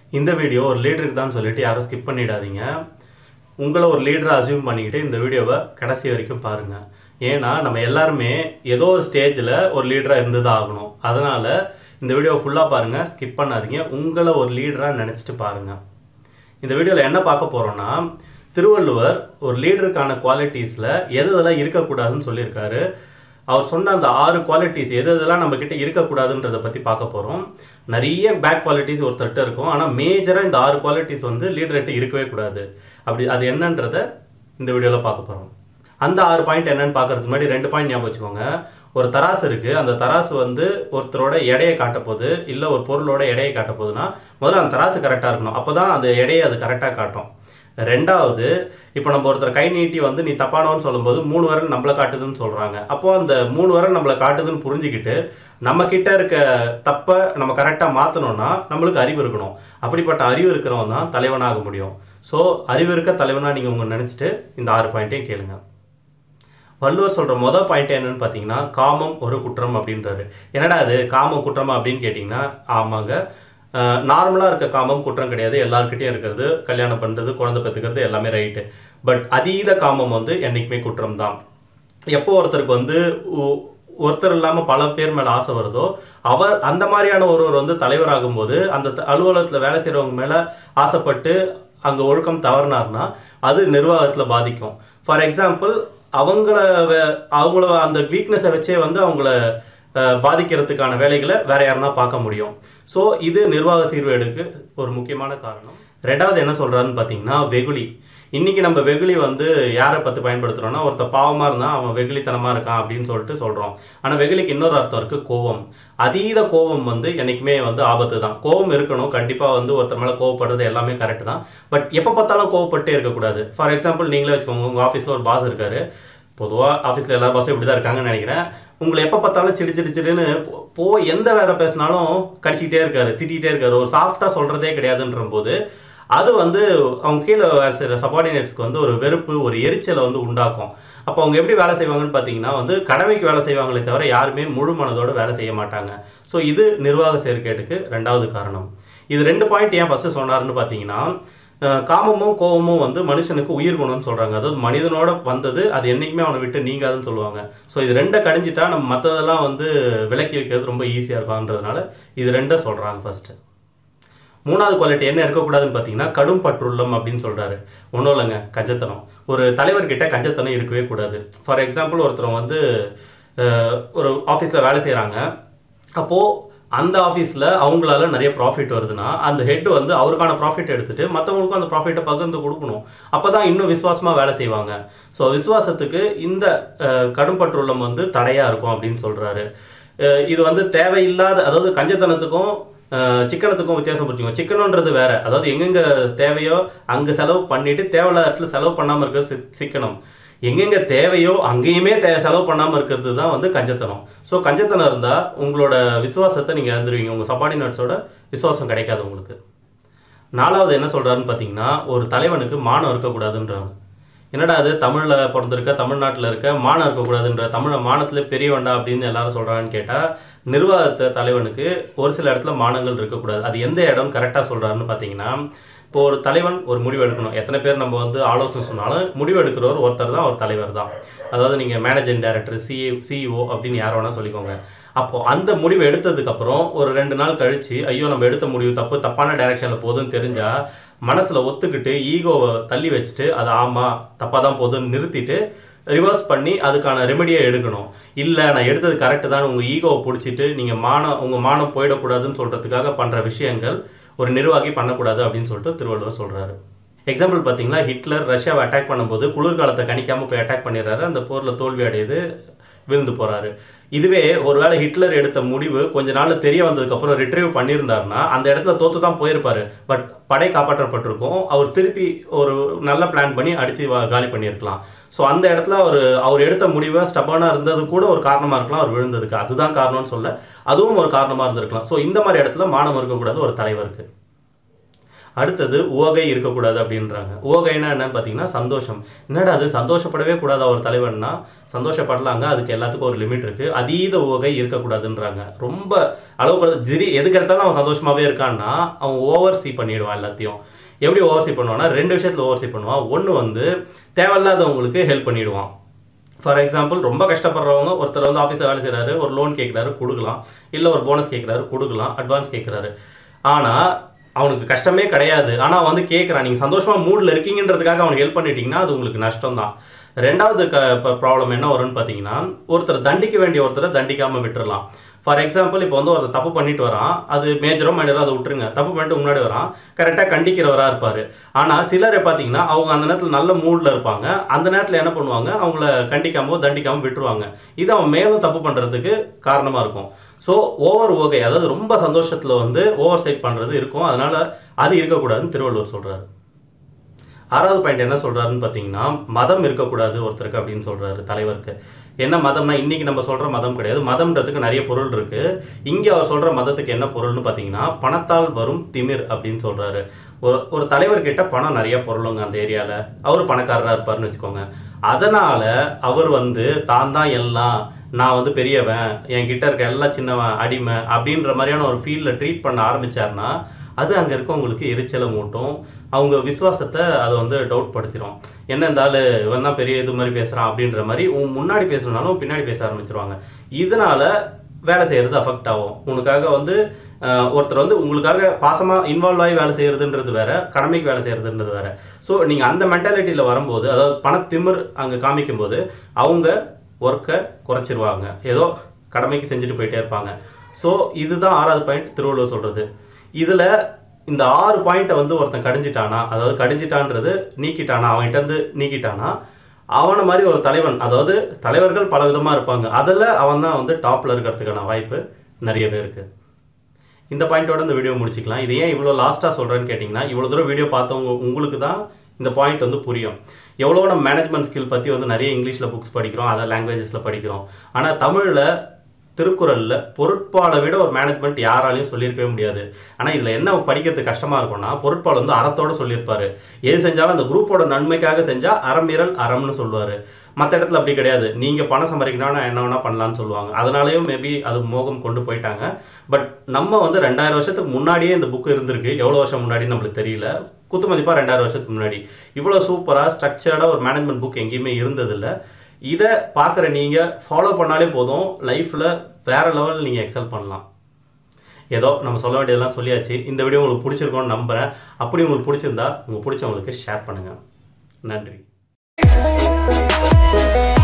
இந்த வீடியோ ஒரு லீடருக்கு தான் சொல்லிட்டு யாரும் ஸ்கிப் பண்ணிடாதீங்க உங்களை ஒரு லீடரை அசியூம் பண்ணிக்கிட்டு இந்த வீடியோவை கடைசி வரைக்கும் பாருங்கள் ஏன்னா நம்ம எல்லாருமே ஏதோ ஒரு ஸ்டேஜில் ஒரு லீடராக இருந்து தான் ஆகணும் அதனால் இந்த வீடியோவை ஃபுல்லாக பாருங்கள் ஸ்கிப் பண்ணாதீங்க உங்களை ஒரு லீடராக நினச்சிட்டு பாருங்கள் இந்த வீடியோவில் என்ன பார்க்க போகிறோன்னா திருவள்ளுவர் ஒரு லீடருக்கான குவாலிட்டிஸில் எது எதெல்லாம் இருக்கக்கூடாதுன்னு சொல்லியிருக்காரு அவர் சொன்ன அந்த ஆறு குவாலிட்டிஸ் எது எதெல்லாம் நம்ம கிட்ட இருக்கக்கூடாதுன்றதை பற்றி பார்க்க போகிறோம் நிறைய பேட் குவாலிட்டிஸ் ஒருத்தர்கிட்ட இருக்கும் ஆனால் மேஜராக இந்த ஆறு குவாலிட்டிஸ் வந்து லீடர்கிட்ட இருக்கவே கூடாது அப்படி அது என்னன்றதை இந்த வீடியோவில் பார்க்க போகிறோம் அந்த ஆறு பாயிண்ட் என்னன்னு பார்க்கறதுக்கு முன்னாடி ரெண்டு பாயிண்ட் ஞாபகம் வச்சுக்கோங்க ஒரு தராசு இருக்குது அந்த தராசு வந்து ஒருத்தரோட எடையை காட்ட போகுது இல்லை ஒரு பொருளோட எடையை காட்ட போகுதுன்னா முதல்ல அந்த தராசு கரெக்டாக இருக்கணும் அப்போ தான் அந்த எடையை அது கரெக்டாக காட்டும் ரெண்டாவது இப்போ நம்ம ஒருத்தர் கை நீட்டி வந்து நீ தப்பானவன்னு சொல்லும்போது மூணு விரல் நம்மளை காட்டுதுன்னு சொல்கிறாங்க அப்போ அந்த மூணு விரல் நம்மளை காட்டுதுன்னு புரிஞ்சுக்கிட்டு நம்ம கிட்ட இருக்க தப்பை நம்ம கரெக்டாக மாற்றணும்னா நம்மளுக்கு அறிவு இருக்கணும் அப்படிப்பட்ட அறிவு இருக்கிறவன் தான் தலைவனாக முடியும் ஸோ அறிவு இருக்க தலைவனாக நீங்கள் உங்க நினச்சிட்டு இந்த ஆறு பாயிண்ட்டையும் கேளுங்க வள்ளுவர் சொல்கிற மொதல் பாயிண்ட் என்னன்னு பார்த்தீங்கன்னா காமம் ஒரு குற்றம் அப்படின்றாரு என்னடா அது காமம் குற்றமா அப்படின்னு கேட்டிங்கன்னா ஆமாங்க நார்மலாக இருக்க காமம் குற்றம் கிடையாது எல்லாருக்கிட்டையும் இருக்கிறது கல்யாணம் பண்ணுறது குழந்தை பெற்றுக்கிறது எல்லாமே ரைட்டு பட் அதீத காமம் வந்து என்றைக்குமே குற்றம் தான் எப்போ ஒருத்தருக்கு வந்து ஒ- ஒருத்தர் இல்லாமல் பல பேர் மேலே ஆசை வருதோ அவர் அந்த மாதிரியான ஒருவர் வந்து தலைவராகும்போது அந்த த- அலுவலகத்தில் வேலை செய்கிறவங்க மேலே ஆசைப்பட்டு அங்கே ஒழுக்கம் தவறினார்னா அது நிர்வாகத்தில் பாதிக்கும் ஃபார் எக்ஸாம்பிள் அவங்கள வே- அவங்கள அந்த வீக்னஸை வச்சே வந்து அவங்கள அஹ், பாதிக்கிறதுக்கான வேலைகளை வேற யாருன்னா பார்க்க முடியும் ஸோ இது நிர்வாக சீர்கேடுக்கு ஒரு முக்கியமான காரணம் ரெண்டாவது என்ன சொல்றாருன்னு பார்த்தீங்கன்னா வெகுளி இன்னைக்கு நம்ம வெகுளி வந்து யாரை பற்றி பயன்படுத்துகிறோம்னா ஒருத்தர் பாவமாக இருந்தால் அவன் வெகுளித்தனமாக இருக்கான் அப்படின்னு சொல்லிட்டு சொல்கிறோம் ஆனால் வெகுளிக்கு இன்னொரு அர்த்தம் இருக்குது கோவம் அதீத கோவம் வந்து என்றைக்குமே வந்து ஆபத்து தான் கோவம் இருக்கணும் கண்டிப்பாக வந்து ஒருத்தர் மேலே கோவப்படுறது எல்லாமே கரெக்ட் தான் பட் எப்போ பார்த்தாலும் கோவப்பட்டே இருக்கக்கூடாது ஃபார் எக்ஸாம்பிள் நீங்களே வச்சுக்கோங்க உங்கள் ஆஃபீஸில் ஒரு பாஸ் இருக்காரு பொதுவாக ஆஃபீஸில் எல்லா பாஸும் இப்படி தான் இருக்காங்கன்னு நினைக்கிறேன் உங்களை எப்போ பார்த்தாலும் சிடி சிடி சிடின்னு போ- போ எந்த வேலை பேசினாலும் கடிச்சிக்கிட்டே இருக்காரு திட்டிகிட்டே இருக்காரு ஒரு சாஃப்டாக சொல்கிறதே கிடையாதுன்ற போது அது வந்து அவங்க கீழே வேலை செய்கிற சபார்டினேட்ஸ்க்கு வந்து ஒரு வெறுப்பு ஒரு எரிச்சலை வந்து உண்டாக்கும் அப்போ அவங்க எப்படி வேலை செய்வாங்கன்னு பார்த்தீங்கன்னா வந்து கடமைக்கு வேலை செய்வாங்களே தவிர யாருமே முழு மனதோட வேலை செய்ய மாட்டாங்க ஸோ இது நிர்வாக செயற்கேட்டுக்கு ரெண்டாவது காரணம் இது ரெண்டு பாயிண்ட் ஏன் ஃபஸ்ட்டு சொன்னாருன்னு பார்த்தீங்கன்னா அஹ், காமமும் கோபமும் வந்து மனுஷனுக்கு உயிர் குணம்னு சொல்கிறாங்க அதாவது மனிதனோட வந்தது அது என்றைக்குமே அவனை விட்டு நீங்காதுன்னு சொல்லுவாங்க ஸோ இது ரெண்டை கடிஞ்சிட்டா நம்ம மற்றதெல்லாம் வந்து விலக்கி வைக்கிறது ரொம்ப ஈஸியாக இருக்கும்ன்றதுனால இது ரெண்டை சொல்கிறாங்க ஃபஸ்ட்டு மூணாவது குவாலிட்டி என்ன இருக்கக்கூடாதுன்னு பார்த்தீங்கன்னா கடும் பற்றுள்ளம் அப்படின்னு சொல்கிறாரு ஒன்றும் இல்லைங்க கஞ்சத்தனம் ஒரு தலைவர்கிட்ட கஞ்சத்தனம் இருக்கவே கூடாது ஃபார் எக்ஸாம்பிள் ஒருத்தர் வந்து அஹ், ஒரு ஆஃபீஸில் வேலை செய்கிறாங்க அப்போது அந்த ஆஃபீஸில் அவங்களால நிறைய ப்ராஃபிட் வருதுன்னா அந்த ஹெட் வந்து அவருக்கான ப்ராஃபிட் எடுத்துட்டு மற்றவங்களுக்கும் அந்த ப்ராஃபிட்டை பகிர்ந்து கொடுக்கணும் அப்போ தான் இன்னும் விசுவாசமாக வேலை செய்வாங்க ஸோ விசுவாசத்துக்கு இந்த அஹ், கடும் பற்றுள்ளம் வந்து தடையாக இருக்கும் அப்படின்னு சொல்கிறாரு இது வந்து தேவையில்லாத அதாவது கஞ்சத்தனத்துக்கும் அஹ், சிக்கனத்துக்கும் வித்தியாசம் புரிஞ்சுக்கோங்க சிக்கனன்றது வேற அதாவது எங்கெங்க தேவையோ அங்கே செலவு பண்ணிட்டு தேவையில்லாத இடத்துல செலவு பண்ணாமல் இருக்கிறது சி- சிக்கனம் எங்கெங்க தேவையோ அங்கேயுமே தே செலவு பண்ணாமல் இருக்கிறது தான் வந்து கஞ்சத்தனம் ஸோ கஞ்சத்தனம் இருந்தால் உங்களோட விசுவாசத்தை நீங்கள் இழந்துருவீங்க உங்கள் சபார்டினேட்ஸோட விசுவாசம் கிடைக்காது உங்களுக்கு நாலாவது என்ன சொல்கிறாருன்னு பார்த்தீங்கன்னா ஒரு தலைவனுக்கு மானம் இருக்கக்கூடாதுன்றாங்க என்னடா அது தமிழில் பிறந்திருக்க தமிழ்நாட்டில் இருக்க மானம் இருக்கக்கூடாதுன்ற தமிழை மானத்தில் பெரியவன்டா அப்படின்னு எல்லாரும் சொல்கிறாங்கன்னு கேட்டால் நிர்வாகத்தை தலைவனுக்கு ஒரு சில இடத்துல மானங்கள் இருக்கக்கூடாது அது எந்த இடம் கரெக்டாக சொல்கிறாருன்னு பார்த்தீங்கன்னா இப்போ ஒரு தலைவன் ஒரு முடிவு எடுக்கணும் எத்தனை பேர் நம்ம வந்து ஆலோசனை சொன்னாலும் முடிவு எடுக்கிறவர் ஒருத்தர் தான் ஒரு தலைவர் தான் அதாவது நீங்கள் மேனேஜிங் டைரக்டர் சிஏ சிஇஓ அப்படின்னு யார் வேணால் சொல்லிக்கோங்க அப்போது அந்த முடிவு எடுத்ததுக்கப்புறம் ஒரு ரெண்டு நாள் கழித்து ஐயோ நம்ம எடுத்த முடிவு தப்பு தப்பான டைரக்ஷனில் போகுதுன்னு தெரிஞ்சால் மனசில் ஒத்துக்கிட்டு ஈகோவை தள்ளி வச்சுட்டு அது ஆமாம் தப்பாக தான் போகுதுன்னு நிறுத்திட்டு ரிவர்ஸ் பண்ணி அதுக்கான ரெமெடியை எடுக்கணும் இல்லை நான் எடுத்தது கரெக்டு தான் உங்கள் ஈகோவை பிடிச்சிட்டு நீங்கள் மானம் உங்கள் மானம் போயிடக்கூடாதுன்னு சொல்கிறதுக்காக பண்ணுற விஷயங்கள் ஒரு நிர்வாகி பண்ணக்கூடாது அப்படின்னு சொல்லிட்டு திருவள்ளுவர் சொல்கிறாரு எக்ஸாம்பிள் பார்த்தீங்கன்னா ஹிட்லர் ரஷ்யாவை அட்டாக் பண்ணும்போது குளிர்காலத்தை கணிக்காமல் போய் அட்டாக் பண்ணிடுறாரு அந்த போரில் தோல்வி அடையுது விழுந்து போகிறாரு இதுவே ஒருவேளை ஹிட்லர் எடுத்த முடிவு கொஞ்ச நாள் தெரிய வந்ததுக்கப்புறம் ரிட்ரீவ் பண்ணியிருந்தாருன்னா அந்த இடத்துல தோத்து தான் போயிருப்பாரு பட் படை காப்பாற்றப்பட்டிருக்கும் அவர் திருப்பி ஒரு நல்ல பிளான் பண்ணி அடித்து காலி பண்ணியிருக்கலாம் ஸோ அந்த இடத்துல அவர் அவர் எடுத்த முடிவை ஸ்டப்பானாக இருந்தது கூட ஒரு காரணமாக இருக்கலாம் அவர் விழுந்ததுக்கு அதுதான் காரணம்னு சொல்ல அதுவும் ஒரு காரணமாக இருந்திருக்கலாம் ஸோ இந்த மாதிரி இடத்துல மானம் இருக்கக்கூடாது ஒரு தலைவருக்கு அடுத்தது ஓகை இருக்கக்கூடாது அப்படின்றாங்க ஓகைனா என்னன்னு பார்த்தீங்கன்னா சந்தோஷம் என்னடா அது சந்தோஷப்படவே கூடாது ஒரு தலைவன்னா சந்தோஷப்படலாங்க அதுக்கு எல்லாத்துக்கும் ஒரு லிமிட் இருக்குது அதீத ஓகை இருக்கக்கூடாதுன்றாங்க ரொம்ப அளவு ஜிரி எதுக்கு எடுத்தாலும் அவன் சந்தோஷமாகவே இருக்கான்னா அவன் ஓவர் சி பண்ணிடுவான் எல்லாத்தையும் எப்படி ஓவர் சி பண்ணுவான்னா ரெண்டு விஷயத்தில் ஓவர் சி பண்ணுவான் ஒன்று வந்து தேவையில்லாதவங்களுக்கு ஹெல்ப் பண்ணிடுவான் ஃபார் எக்ஸாம்பிள் ரொம்ப கஷ்டப்படுறவங்க ஒருத்தர் வந்து ஆஃபீஸில் வேலை செய்கிறாரு ஒரு லோன் கேட்குறாரு கொடுக்கலாம் இல்லை ஒரு போனஸ் கேட்குறாரு கொடுக்கலாம் அட்வான்ஸ் கேட்குறாரு ஆனால் அவனுக்கு கஷ்டமே கிடையாது ஆனால் வந்து கேட்குறான் நீங்கள் சந்தோஷமாக மூடில் இருக்கீங்கன்றதுக்காக அவனுக்கு ஹெல்ப் பண்ணிட்டீங்கன்னா அது உங்களுக்கு நஷ்டம் தான் ரெண்டாவது க ப்ராப்ளம் என்ன வரும்னு பார்த்தீங்கன்னா ஒருத்தர் தண்டிக்க வேண்டிய ஒருத்தரை தண்டிக்காமல் விட்டுறலாம் ஃபார் எக்ஸாம்பிள் இப்போ வந்து ஒருத்தர் தப்பு பண்ணிட்டு வரான் அது மேஜரோ மைனரோ அதை விட்டுருங்க தப்பு பண்ணிட்டு முன்னாடி வரான் கரெக்டாக கண்டிக்கிறவராக இருப்பார் ஆனால் சிலரை பார்த்தீங்கன்னா அவங்க அந்த நேரத்தில் நல்ல மூடில் இருப்பாங்க அந்த நேரத்தில் என்ன பண்ணுவாங்க அவங்கள கண்டிக்காமோ தண்டிக்காமல் விட்டுருவாங்க இது அவன் மேலும் தப்பு பண்ணுறதுக்கு காரணமாக இருக்கும் ஸோ ஓவர் ஓகே அதாவது ரொம்ப சந்தோஷத்தில் வந்து ஓவர் சைட் பண்ணுறது இருக்கும் அதனால் அது இருக்கக்கூடாதுன்னு திருவள்ளுவர் சொல்கிறாரு ஆறாவது பாயிண்ட் என்ன சொல்றாருன்னு பார்த்தீங்கன்னா மதம் இருக்கக்கூடாது ஒருத்தருக்கு அப்படின்னு சொல்றாரு தலைவருக்கு என்ன மதம்னா இன்னைக்கு நம்ம சொல்ற மதம் கிடையாது மதம்ன்றதுக்கு நிறைய பொருள் இருக்கு இங்க அவர் சொல்ற மதத்துக்கு என்ன பொருள்னு பார்த்தீங்கன்னா பணத்தால் வரும் திமிர் அப்படின்னு சொல்றாரு ஒரு ஒரு தலைவர்கிட்ட பணம் நிறைய பொருளுங்க அந்த ஏரியால அவர் பணக்காரராக இருப்பாருன்னு வச்சுக்கோங்க அதனால அவர் வந்து தான் தான் எல்லாம் நான் வந்து பெரியவன் என் கிட்ட இருக்க எல்லாம் சின்னவன் அடிமை அப்படின்ற மாதிரியான ஒரு ஃபீல்டில் ட்ரீட் பண்ண ஆரம்பிச்சாருன்னா அது அங்கே இருக்கவங்களுக்கு எரிச்சலை மூட்டும் அவங்க விசுவாசத்தை அதை வந்து டவுட் படுத்திடும் என்ன இந்த ஆள் இவன் தான் பெரிய இது மாதிரி பேசுகிறான் அப்படின்ற மாதிரி உன் முன்னாடி பேசணுனாலும் பின்னாடி பேச ஆரம்பிச்சிருவாங்க இதனால வேலை செய்கிறது அஃபெக்ட் ஆகும் உனக்காக வந்து அஹ், ஒருத்தர் வந்து உங்களுக்காக பாசமாக இன்வால்வ் ஆகி வேலை செய்கிறதுன்றது வேற கடமைக்கு வேலை செய்கிறதுன்றது வேற ஸோ நீங்கள் அந்த மென்டாலிட்டியில் வரும்போது அதாவது பணத்திமிர் அங்கே காமிக்கும்போது அவங்க ஒர்க்கை குறைச்சிருவாங்க ஏதோ கடமைக்கு செஞ்சுட்டு போயிட்டே இருப்பாங்க ஸோ இதுதான் ஆறாவது பாயிண்ட் திருவள்ளுவர் சொல்கிறது இதில் இந்த ஆறு பாயிண்ட்டை வந்து ஒருத்தன் கடிஞ்சிட்டானா அதாவது கடிஞ்சிட்டான்றது நீக்கிட்டானா அவன்கிட்ட இருந்து நீக்கிட்டானா அவனை மாதிரி ஒரு தலைவன் அதாவது தலைவர்கள் பல விதமாக இருப்பாங்க அதில் அவன் தான் வந்து டாப்பில் இருக்கிறதுக்கான வாய்ப்பு நிறையவே இருக்குது இந்த பாயிண்டோட இந்த வீடியோ முடிச்சுக்கலாம் இது ஏன் இவ்வளோ லாஸ்ட்டாக சொல்கிறேன்னு கேட்டிங்கன்னா இவ்வளோ தூரம் வீடியோ பார்த்தவங்க உங்களுக்கு தான் இந்த பாயிண்ட் வந்து புரியும் எவ்வளோ நம்ம மேனேஜ்மெண்ட் ஸ்கில் பற்றி வந்து நிறைய இங்கிலீஷில் புக்ஸ் படிக்கிறோம் அதர் லாங்குவேஜஸில் படிக்கிறோம் ஆனால் தமிழில் திருக்குறளில் பொருட்பாலை விட ஒரு மேனேஜ்மெண்ட் யாராலையும் சொல்லியிருக்கவே முடியாது ஆனால் இதில் என்ன படிக்கிறது கஷ்டமாக இருக்கும்னா பொருட்பால் வந்து அறத்தோட சொல்லியிருப்பாரு எது செஞ்சாலும் அந்த குரூப்போட நன்மைக்காக செஞ்சால் அறமீறல் அறம்னு சொல்லுவார் மற்ற இடத்துல அப்படி கிடையாது நீங்கள் பணம் சம்பாதிக்கணும்னா என்ன வேணால் பண்ணலான்னு சொல்லுவாங்க அதனாலேயும் மேபி அது மோகம் கொண்டு போயிட்டாங்க பட் நம்ம வந்து ரெண்டாயிரம் வருஷத்துக்கு முன்னாடியே இந்த புக் இருந்திருக்கு எவ்வளோ வருஷம் முன்னாடி நம்மளுக்கு தெரியல குத்து மதிப்பாக ரெண்டாயிரம் வருஷத்துக்கு முன்னாடி இவ்வளோ சூப்பராக ஸ்ட்ரக்சர்டாக ஒரு மேனேஜ்மெண்ட் புக் எங்கேயுமே இருந்ததில்லை இதை பார்க்குற நீங்கள் ஃபாலோ பண்ணாலே போதும் லைஃப்பில் வேறு லெவலில் நீங்கள் எக்ஸல் பண்ணலாம் ஏதோ நம்ம சொல்ல வேண்டியதெல்லாம் சொல்லியாச்சு இந்த வீடியோ உங்களுக்கு பிடிச்சிருக்கோன்னு நம்புகிறேன் அப்படி உங்களுக்கு பிடிச்சிருந்தா உங்கள் பிடிச்சவங்களுக்கு ஷேர் பண்ணுங்கள் நன்றி